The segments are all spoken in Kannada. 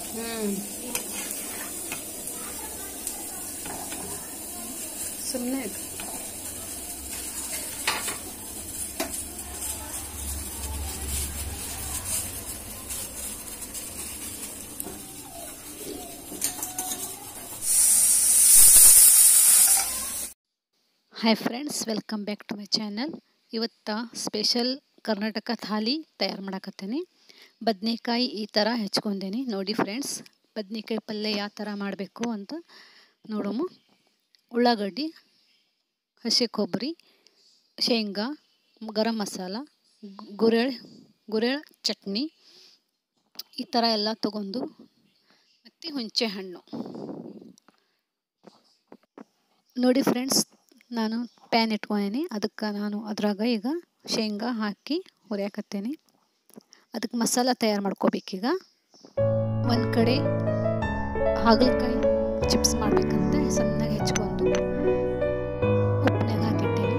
ಹ್ಮ್ ಸುಮ್ಮನೆ hi friends welcome back to my channel ಇವತ್ತು ಸ್ಪೆಷಲ್ ಕರ್ನಾಟಕ ಥಾಲಿ ತಯಾರು ಮಾಡಕತ್ತೀನಿ ಬದನೇಕಾಯಿ ಈ ಥರ ಹೆಚ್ಕೊಂಡೇನಿ ನೋಡಿ ಫ್ರೆಂಡ್ಸ್ ಬದನೇಕಾಯಿ ಪಲ್ಯ ಯಾವ ಥರ ಮಾಡಬೇಕು ಅಂತ ನೋಡೋಮು ಉಳ್ಳಾಗಡ್ಡಿ ಹಸಿ ಕೊಬ್ಬರಿ ಶೇಂಗಾ ಗರಂ ಮಸಾಲ ಗುರೆಳ್ ಗುರೆಳ್ ಚಟ್ನಿ ಈ ಥರ ಎಲ್ಲ ತಗೊಂಡು ಮತ್ತು ಹುಂಚೆ ಹಣ್ಣು ನೋಡಿ ಫ್ರೆಂಡ್ಸ್ ನಾನು ಪ್ಯಾನ್ ಇಟ್ಕೊಂಡೇನಿ ಅದಕ್ಕೆ ನಾನು ಅದ್ರಾಗ ಈಗ ಶೇಂಗಾ ಹಾಕಿ ಹುರಿಯಾಕತ್ತೇನೆ ಅದಕ್ಕೆ ಮಸಾಲ ತಯಾರು ಮಾಡ್ಕೋಬೇಕೀಗ ಒಂದು ಕಡೆ ಹಾಗಲಕಾಯಿ ಚಿಪ್ಸ್ ಮಾಡ್ಬೇಕಂತ ಸಣ್ಣಗೆ ಹೆಚ್ಕೊಂಡು ಉಪ್ಪನ್ಯಾಗ ಹಾಕಿಟ್ಟೇನೆ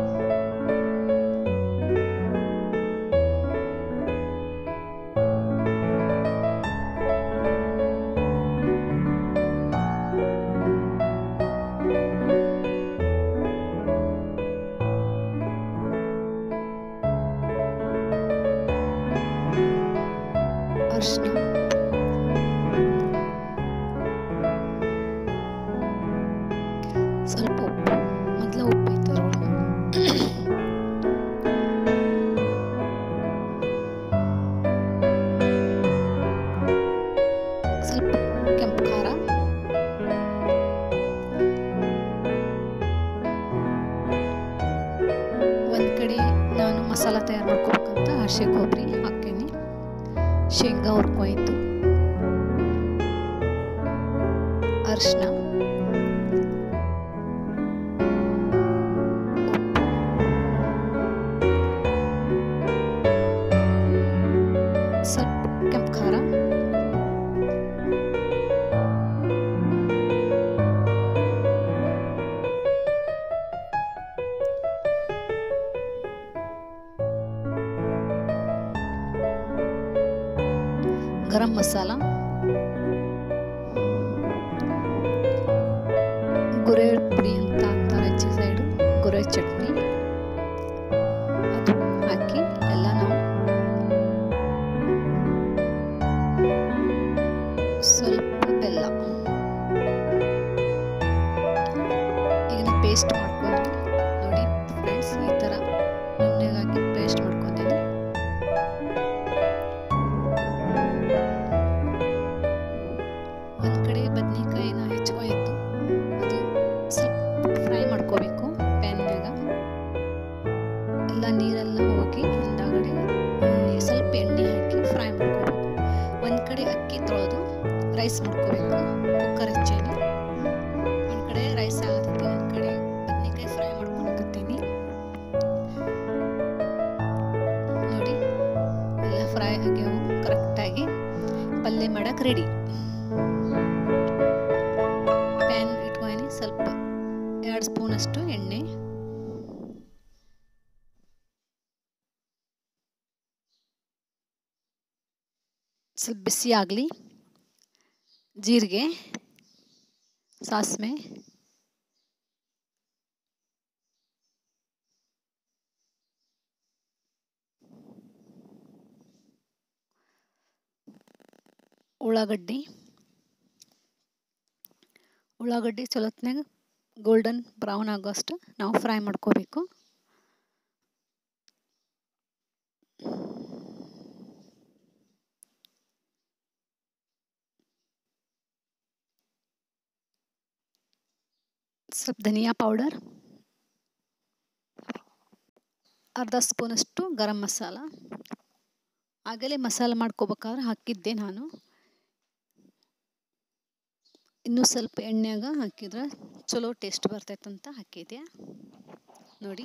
ಅರಿಶಿನ ಸ್ವಲ್ಪ ಉಪ್ಪು ಮೊದಲ ಉಪ್ಪು ಐತೆ ಅದ್ರೊಳಗೆ ಸ್ವಲ್ಪ ಕೆಂಪು ಖಾರ ಒಂದು ಕಡೆ ನಾನು ಮಸಾಲ ತಯಾರು ಮಾಡ್ಕೋಬೇಕಂತ ಹಸಿ ಕೊಬ್ಬರಿ ಹಾಕೇನಿ ಶೇಂಗಾ ಹುರ್ಕೊಯ್ತು ಅರಿಶಿನ ಸ್ವಲ್ಪ ಕೆಂಪು ಖಾರ ಗರಂ ಮಸಾಲ ಗುರೆ ಪುಡಿ ಅಂತ ಅಂತಾರೆ ಆಚೆ ಸೈಡು ಗುರೆ ಚಟ್ನಿ ಅದು ಹಾಕಿ ಎಲ್ಲ ನಾವು ಸ್ವಲ್ಪ ಬೆಲ್ಲ ಈಗ ಪೇಸ್ಟ್ ಮಾಡ್ಕೊಂಡು ನೋಡಿ ಫ್ರೆಂಡ್ಸ್ ಈ ಥರ ನುಣ್ಣಗಾಗಿ ಪೇಸ್ಟ್ ಮಾಡ್ಕೊಂಡೇನೆ ಒಂದು ಕಡೆ ಬದನೆಕಾಯಿನ ಹೆಚ್ಕೊಯ್ತು ಅದು ಸ್ವಲ್ಪ ಫ್ರೈ ಮಾಡ್ಕೋಬೇಕು ಪ್ಯಾನ್ಯಾಗ ಎಲ್ಲ ನೀರೆಲ್ಲ ಹೋಗಿ ಹಿಂದಾಗಡೆ ಸ್ವಲ್ಪ ಎಣ್ಣೆ ಹಾಕಿ ಫ್ರೈ ಮಾಡ್ಕೋಬೇಕು ಒಂದು ಕಡೆ ಅಕ್ಕಿ ತೊಳೆದು ರೈಸ್ ಮಾಡ್ಕೋಬೇಕು ಕುಕ್ಕರ್ ಹಚ್ಚೇನಿ ಒಂದು ಕಡೆ ರೈಸ್ ಆಗತ್ತೈತಿ ಒಂದು ಕಡೆ ಬದನೆಕಾಯಿ ಫ್ರೈ ಮಾಡ್ಕೊಳಕತ್ತೀನಿ ನೋಡಿ ಎಲ್ಲ ಫ್ರೈ ಆಗ್ಯಾವು ಕರೆಕ್ಟಾಗಿ ಪಲ್ಯ ಮಾಡಕ್ಕೆ ರೆಡಿ ಪ್ಯಾನ್ ಇಟ್ಕೊಂಡು ಸ್ವಲ್ಪ ಎರಡು ಸ್ಪೂನಷ್ಟು ಎಣ್ಣೆ ಸ್ವಲ್ಪ ಬಿಸಿ ಆಗಲಿ ಜೀರಿಗೆ ಸಾಸಿವೆ ಉಳ್ಳಾಗಡ್ಡಿ ಉಳ್ಳಾಗಡ್ಡಿ ಚಲೋತ್ನಾಗ ಗೋಲ್ಡನ್ ಬ್ರೌನ್ ಆಗೋಷ್ಟು ನಾವು ಫ್ರೈ ಮಾಡ್ಕೋಬೇಕು ಸ್ವಲ್ಪ ಧನಿಯಾ ಪೌಡರ್ ಅರ್ಧ ಸ್ಪೂನಷ್ಟು ಗರಂ ಮಸಾಲ ಆಗಲೇ ಮಸಾಲ ಮಾಡ್ಕೋಬೇಕಾದ್ರೆ ಹಾಕಿದ್ದೆ ನಾನು ಇನ್ನೂ ಸ್ವಲ್ಪ ಎಣ್ಣೆಯಾಗ ಹಾಕಿದ್ರೆ ಚಲೋ ಟೇಸ್ಟ್ ಬರ್ತೈತಂತ ಹಾಕಿದ್ದೆ ನೋಡಿ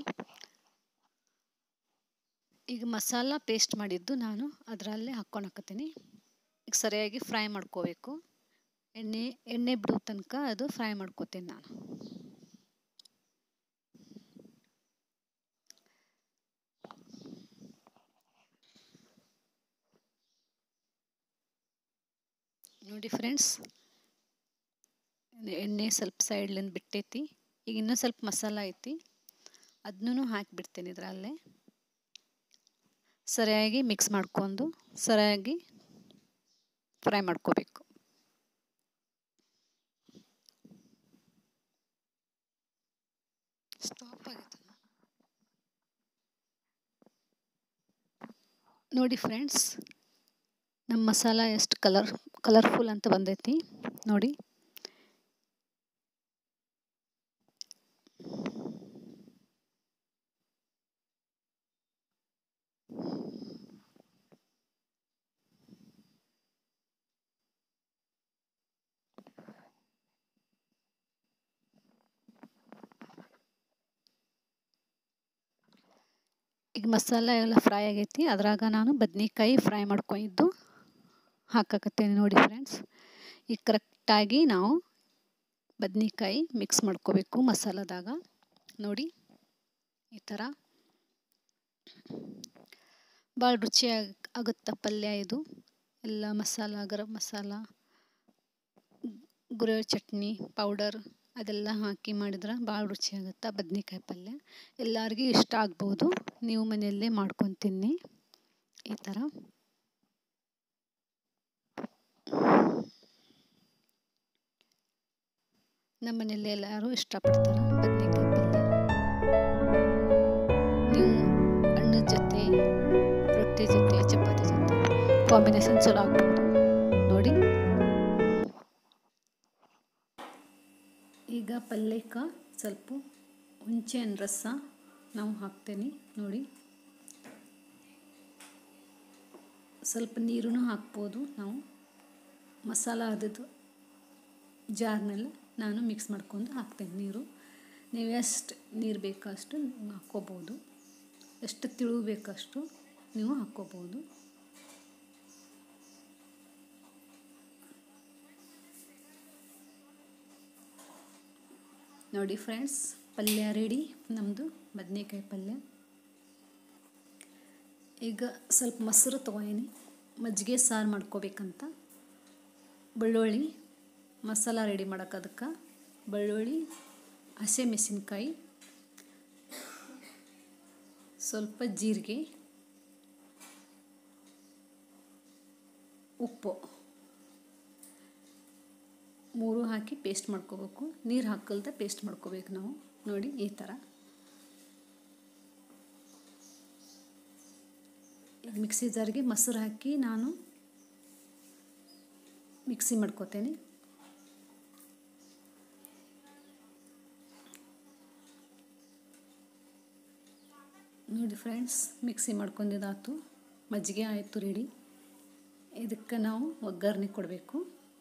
ಈಗ ಮಸಾಲ ಪೇಸ್ಟ್ ಮಾಡಿದ್ದು ನಾನು ಅದರಲ್ಲೇ ಹಾಕ್ಕೊಳಕತ್ತೀನಿ ಈಗ ಸರಿಯಾಗಿ ಫ್ರೈ ಮಾಡ್ಕೋಬೇಕು ಎಣ್ಣೆ ಎಣ್ಣೆ ಬಿಡೋ ತನಕ ಅದು ಫ್ರೈ ಮಾಡ್ಕೋತೀನಿ ನಾನು ನೋಡಿ ಫ್ರೆಂಡ್ಸ್ ಎಣ್ಣೆ ಸ್ವಲ್ಪ ಸೈಡ್ಲಿಂದ ಬಿಟ್ಟೈತಿ ಈಗ ಇನ್ನೂ ಸ್ವಲ್ಪ ಮಸಾಲ ಐತಿ ಅದನ್ನೂ ಹಾಕಿಬಿಡ್ತೀನಿ ಇದರಲ್ಲೇ ಸರಿಯಾಗಿ ಮಿಕ್ಸ್ ಮಾಡ್ಕೊಂಡು ಸರಿಯಾಗಿ ಫ್ರೈ ಮಾಡ್ಕೋಬೇಕು ಸ್ಟಾಪ್ ಆಗಿದೆ ನೋಡಿ ಫ್ರೆಂಡ್ಸ್ ನಮ್ಮ ಮಸಾಲ ಎಷ್ಟು ಕಲರ್ ಕಲರ್ಫುಲ್ ಅಂತ ಬಂದೈತಿ ನೋಡಿ ಈಗ ಮಸಾಲ ಎಲ್ಲ ಫ್ರೈ ಆಗೈತಿ ಅದ್ರಾಗ ನಾನು ಬದ್ನಿಕಾಯಿ ಫ್ರೈ ಮಾಡ್ಕೊಂಡಿದ್ದು ಹಾಕಕತ್ತೇನೆ ನೋಡಿ ಫ್ರೆಂಡ್ಸ್ ಈಗ ಕರೆಕ್ಟಾಗಿ ನಾವು ಬದ್ನಿಕಾಯಿ ಮಿಕ್ಸ್ ಮಾಡ್ಕೋಬೇಕು ಮಸಾಲದಾಗ ನೋಡಿ ಈ ಥರ ಭಾಳ ರುಚಿಯಾಗಿ ಆಗುತ್ತ ಪಲ್ಯ ಇದು ಎಲ್ಲ ಮಸಾಲ ಗರಂ ಮಸಾಲ ಗುರೆಳ್ ಚಟ್ನಿ ಪೌಡರ್ ಅದೆಲ್ಲ ಹಾಕಿ ಮಾಡಿದ್ರೆ ಭಾಳ ರುಚಿಯಾಗುತ್ತೆ ಬದ್ನಿಕಾಯಿ ಪಲ್ಯ ಎಲ್ಲರಿಗೂ ಇಷ್ಟ ಆಗ್ಬೋದು ನೀವು ಮನೆಯಲ್ಲೇ ಮಾಡ್ಕೊಂಡು ತಿನ್ನಿ ಈ ಥರ ನಮ್ಮ ಮನೆಯಲ್ಲಿ ಎಲ್ಲರೂ ಇಷ್ಟಪಡ್ತಾರೆ ಬದ್ನಿಕಾಯಿ ಪಲ್ಯ ನೀವು ಹಣ್ಣದ ಜೊತೆ ರೊಟ್ಟಿ ಜೊತೆ ಚಪಾತಿ ಜೊತೆ ಕಾಂಬಿನೇಷನ್ ಚಲೋ ಆಗ್ಬೋದು ನೋಡಿ ಈಗ ಪಲ್ಯಕ್ಕೆ ಸ್ವಲ್ಪ ಹುಂಚೆಹಣ್ಣು ರಸ ನಾವು ಹಾಕ್ತೇನೆ ನೋಡಿ ಸ್ವಲ್ಪ ನೀರೂ ಹಾಕ್ಬೋದು ನಾವು ಮಸಾಲ ಅದ್ರದ್ದು ಜಾರ್ನಲ್ಲಿ ನಾನು ಮಿಕ್ಸ್ ಮಾಡ್ಕೊಂಡು ಹಾಕ್ತೇನೆ ನೀರು ನೀವು ಎಷ್ಟು ನೀರು ಬೇಕಷ್ಟು ಹಾಕ್ಕೋಬೋದು ಎಷ್ಟು ತಿಳು ಬೇಕಷ್ಟು ನೀವು ಹಾಕ್ಕೋಬೋದು ನೋಡಿ ಫ್ರೆಂಡ್ಸ್ ಪಲ್ಯ ರೆಡಿ ನಮ್ಮದು ಬದನೆಕಾಯಿ ಪಲ್ಯ ಈಗ ಸ್ವಲ್ಪ ಮೊಸರು ತೊಗೊಂಡಿನಿ ಮಜ್ಜಿಗೆ ಸಾರು ಮಾಡ್ಕೋಬೇಕಂತ ಬೆಳ್ಳುಳ್ಳಿ ಮಸಾಲ ರೆಡಿ ಮಾಡೋಕೆ ಅದಕ್ಕೆ ಬೆಳ್ಳುಳ್ಳಿ ಹಸಿಮೆಣಸಿನ್ಕಾಯಿ ಸ್ವಲ್ಪ ಜೀರಿಗೆ ಉಪ್ಪು ಮೂರು ಹಾಕಿ ಪೇಸ್ಟ್ ಮಾಡ್ಕೋಬೇಕು ನೀರು ಹಾಕಲ್ದೆ ಪೇಸ್ಟ್ ಮಾಡ್ಕೋಬೇಕು ನಾವು ನೋಡಿ ಈ ಥರ ಈಗ ಮಿಕ್ಸಿ ಜಾರಿಗೆ ಮೊಸರು ಹಾಕಿ ನಾನು ಮಿಕ್ಸಿ ಮಾಡ್ಕೋತೇನೆ ನೋಡಿ ಫ್ರೆಂಡ್ಸ್ ಮಿಕ್ಸಿ ಮಾಡ್ಕೊಂಡಿದ್ದಾತು ಮಜ್ಜಿಗೆ ಆಯಿತು ರೆಡಿ ಇದಕ್ಕೆ ನಾವು ಒಗ್ಗರಣೆ ಕೊಡಬೇಕು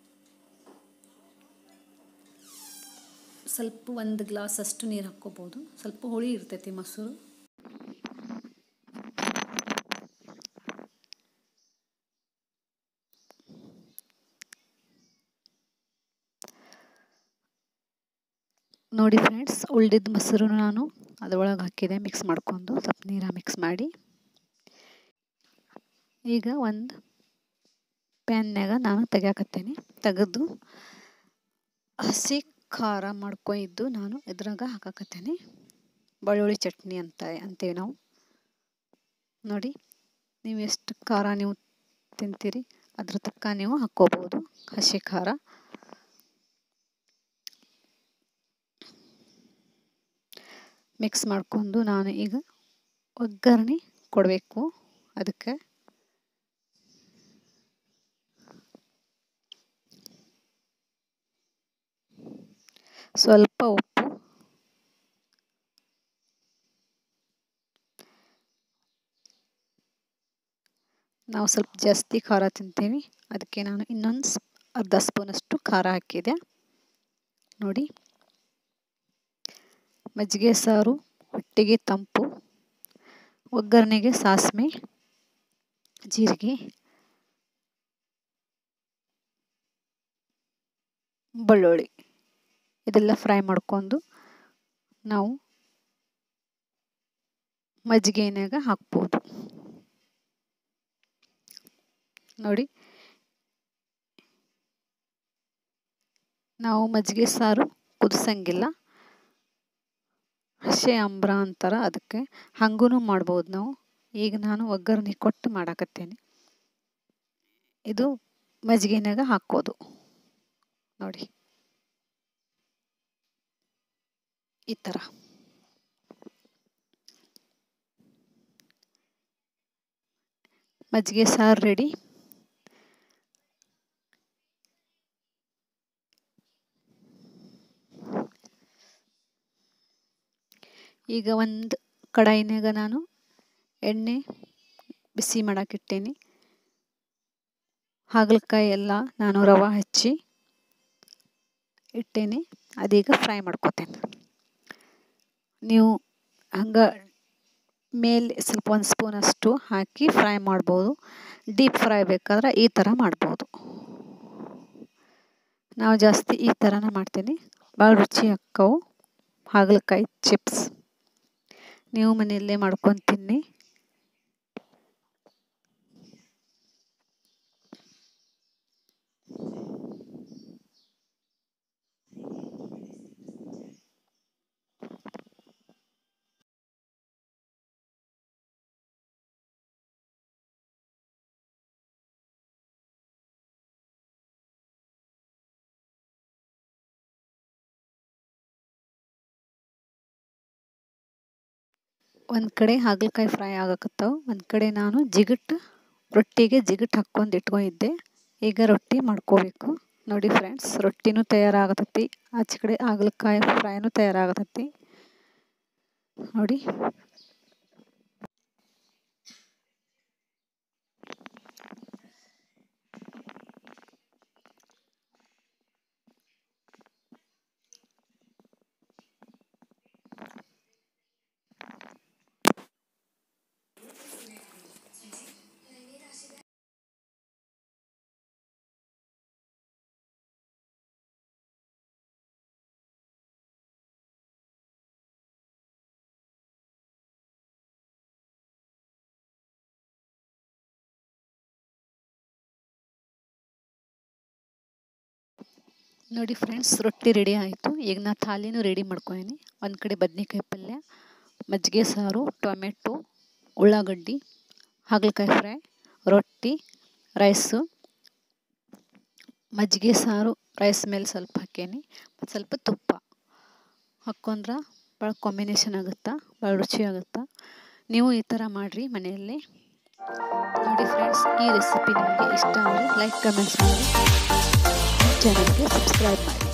ಸ್ವಲ್ಪ ಒಂದು ಗ್ಲಾಸ್ ಅಷ್ಟು ನೀರು ಹಾಕ್ಕೋಬೋದು ಸ್ವಲ್ಪ ಹುಳಿ ಇರ್ತೈತಿ ಮೊಸರು ನೋಡಿ ಫ್ರೆಂಡ್ಸ್ ಉಳ್ದಿದ್ದ ಮೊಸರು ನಾನು ಅದರೊಳಗೆ ಹಾಕಿದೆ ಮಿಕ್ಸ್ ಮಾಡ್ಕೊಂಡು ಸ್ವಲ್ಪ ನೀರ ಮಿಕ್ಸ್ ಮಾಡಿ ಈಗ ಒಂದು ಪ್ಯಾನ್ಯಾಗ ನಾನು ತೆಗ್ಯಾಕತ್ತೇನೆ ತೆಗೆದು ಹಸಿ ಖಾರ ಮಾಡ್ಕೊಂಡಿದ್ದು ನಾನು ಇದ್ರಾಗ ಹಾಕಾಕತ್ತೇನೆ ಬೆಳ್ಳುಳ್ಳಿ ಚಟ್ನಿ ಅಂತ ಅಂತೀವಿ ನಾವು ನೋಡಿ ನೀವು ಎಷ್ಟು ಖಾರ ನೀವು ತಿಂತೀರಿ ಅದ್ರ ತಕ್ಕ ನೀವು ಹಾಕ್ಕೋಬೋದು ಹಸಿ ಖಾರ ಮಿಕ್ಸ್ ಮಾಡಿಕೊಂಡು ನಾನು ಈಗ ಒಗ್ಗರಣೆ ಕೊಡಬೇಕು ಅದಕ್ಕೆ ಸ್ವಲ್ಪ ಉಪ್ಪು ನಾವು ಸ್ವಲ್ಪ ಜಾಸ್ತಿ ಖಾರ ತಿಂತೀವಿ ಅದಕ್ಕೆ ನಾನು ಇನ್ನೊಂದು ಅರ್ಧ ಸ್ಪೂನಷ್ಟು ಖಾರ ಹಾಕಿದೆ ನೋಡಿ ಮಜ್ಜಿಗೆ ಸಾರು ಹೊಟ್ಟೆಗೆ ತಂಪು ಒಗ್ಗರಣೆಗೆ ಸಾಸಿವೆ ಜೀರಿಗೆ ಬೆಳ್ಳುಳ್ಳಿ ಇದೆಲ್ಲ ಫ್ರೈ ಮಾಡ್ಕೊಂಡು ನಾವು ಮಜ್ಜಿಗೆನಾಗ ಹಾಕ್ಬೋದು ನೋಡಿ ನಾವು ಮಜ್ಜಿಗೆ ಸಾರು ಕುದಿಸಂಗಿಲ್ಲ ಹಸೆ ಅಂಬ್ರ ಅಂತಾರೆ ಅದಕ್ಕೆ ಹಂಗೂ ಮಾಡ್ಬೋದು ನಾವು ಈಗ ನಾನು ಒಗ್ಗರಣೆ ಕೊಟ್ಟು ಮಾಡಾಕತ್ತೇನೆ ಇದು ಮಜ್ಜಿಗೆನಾಗ ಹಾಕೋದು ನೋಡಿ ಈ ಥರ ಮಜ್ಜಿಗೆ ಸಾರು ರೆಡಿ ಈಗ ಒಂದು ಕಡಾಯಿನಾಗ ನಾನು ಎಣ್ಣೆ ಬಿಸಿ ಮಾಡಾಕಿಟ್ಟೇನಿ ಹಾಗಲಕಾಯಿ ಎಲ್ಲ ನಾನು ರವೆ ಹಚ್ಚಿ ಇಟ್ಟೇನಿ ಅದೀಗ ಫ್ರೈ ಮಾಡ್ಕೋತೇನೆ ನೀವು ಹಂಗೆ ಮೇಲೆ ಸ್ವಲ್ಪ ಒಂದು ಸ್ಪೂನಷ್ಟು ಹಾಕಿ ಫ್ರೈ ಮಾಡ್ಬೋದು ಡೀಪ್ ಫ್ರೈ ಬೇಕಾದ್ರೆ ಈ ಥರ ಮಾಡ್ಬೋದು ನಾವು ಜಾಸ್ತಿ ಈ ಥರನೇ ಮಾಡ್ತೀನಿ ಭಾಳ ರುಚಿ ಅಕ್ಕವು ಹಾಗಲಕಾಯಿ ಚಿಪ್ಸ್ ನೀವು ಮನೆಯಲ್ಲೇ ಮಾಡ್ಕೊಂಡು ತಿನ್ನಿ ಒಂದು ಕಡೆ ಹಾಗಲಕಾಯಿ ಫ್ರೈ ಆಗಕತ್ತಾವ ಒಂದು ಕಡೆ ನಾನು ಜಿಗಟ್ ರೊಟ್ಟಿಗೆ ಜಿಗಟ್ ಹಾಕ್ಕೊಂಡು ಇಟ್ಕೊಂಡಿದ್ದೆ ಈಗ ರೊಟ್ಟಿ ಮಾಡ್ಕೋಬೇಕು ನೋಡಿ ಫ್ರೆಂಡ್ಸ್ ರೊಟ್ಟಿನೂ ತಯಾರಾಗತೈತಿ ಆಚೆ ಕಡೆ ಹಾಗಲಕಾಯಿ ಫ್ರೈನೂ ತಯಾರಾಗತೈತಿ ನೋಡಿ ನೋಡಿ ಫ್ರೆಂಡ್ಸ್ ರೊಟ್ಟಿ ರೆಡಿ ಆಯಿತು ಈಗ ನಾ ಥಾಲಿನೂ ರೆಡಿ ಮಾಡ್ಕೊಂಡೀನಿ ಒಂದು ಕಡೆ ಬದ್ನೆಕಾಯಿ ಪಲ್ಯ ಮಜ್ಜಿಗೆ ಸಾರು ಟೊಮೆಟೊ ಉಳ್ಳಾಗಡ್ಡಿ ಹಾಗಲಕಾಯಿ ಫ್ರೈ ರೊಟ್ಟಿ ರೈಸು ಮಜ್ಜಿಗೆ ಸಾರು ರೈಸ್ ಮೇಲೆ ಸ್ವಲ್ಪ ಹಾಕೇನಿ ಮತ್ತು ಸ್ವಲ್ಪ ತುಪ್ಪ ಹಾಕ್ಕೊಂಡ್ರೆ ಭಾಳ ಕಾಂಬಿನೇಷನ್ ಆಗುತ್ತಾ ಭಾಳ ರುಚಿ ಆಗುತ್ತಾ ನೀವು ಈ ಥರ ಮಾಡಿರಿ ಮನೆಯಲ್ಲಿ ನೋಡಿ ಫ್ರೆಂಡ್ಸ್ ಈ ರೆಸಿಪಿ ನಿಮಗೆ ಇಷ್ಟ ಆದರೆ ಲೈಕ್ ಕಮೆಂಟ್ಸ್ ಮಾಡಿ ಚಾನಲ್ಗೆ ಸಬ್ಸ್ಕ್ರೈಬ್ ಮಾಡಿ